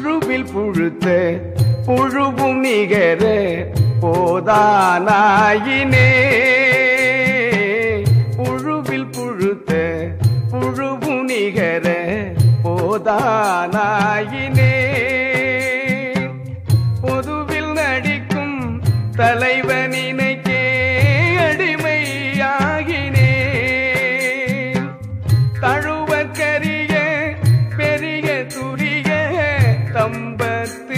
புழுவில் புழுத்த புழுவும் நிகர போதானாயினே புழுவில் புழுத்த புழுவும் நிகர போதானாயினே பொதுவில் நடிக்கும் தலைவனினைக்கே அடிமையாகினேன் தழுவற்கரிய பெரிய துரிய தம்பத்து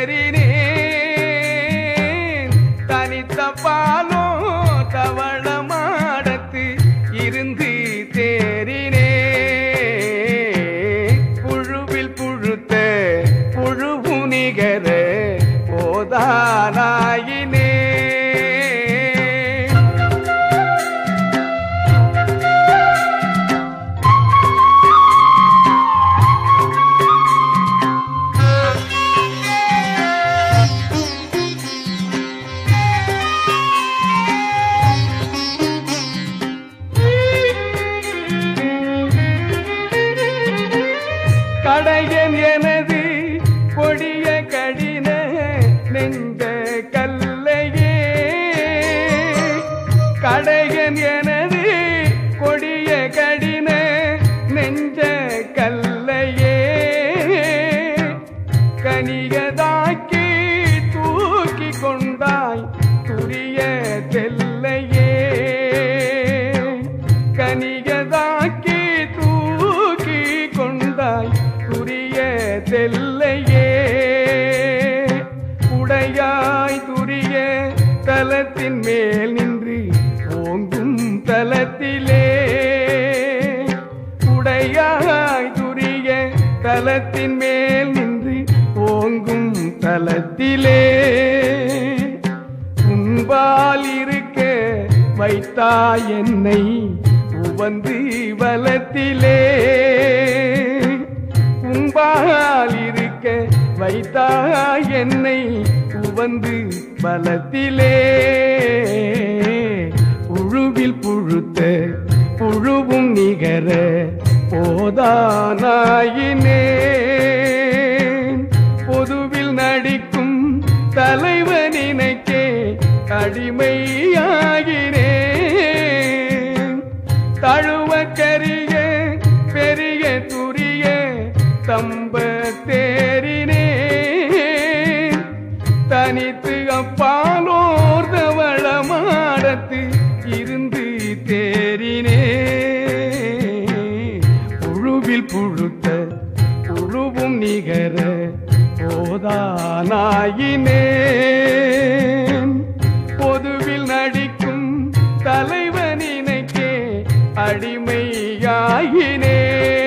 ஏறினேன் தனித்த பாலோ தவள மாடத்து இருந்து தேறினே புழுவில் புழுத்த புழுவு நிகர போதானாயினே கடையன் எனது கொடிய கடின நெஞ்ச கல்லையே கடையன் எனது கொடிய கடின நெஞ்ச கல்லையே கனிகதாக்கி தூக்கி கொண்டாய் துரிய தெல்லையே கனிகதாக்கி தூக்கி கொண்டாய் துரிய தெல்லையே உடையாய் துரிய தலத்தின் மேல் நின்று ஓங்கும் தலத்திலே உடையாய் துரிய தலத்தின் மேல் நின்று ஓங்கும் தலத்திலே உன்பால் இருக்க வைத்தாய் என்னை உவந்து வலத்திலே உன்பால் இருக்க வைத்தாய் என்னை உவந்து பலத்திலே புழுவில் புழுத்த புழுவும் நிகர போதானாயினேன் பொதுவில் நடிக்கும் தலைவனினைக்கே அடிமையாகிறேன் தழுவக்கரிய பெரிய துரிய தம்ப தேறினேன் தனித்து அப்பாலோர் தவள மாடத்து இருந்து தேறினே புழுவில் புழுத்த புழுவும் நிகர போதானாயினேன் பொதுவில் நடிக்கும் தலைவனினைக்கே அடிமையாயினே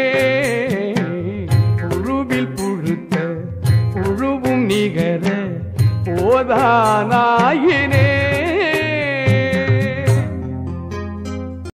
புழுவில் புழுத்த புழுவும் நிகர போதானாயினே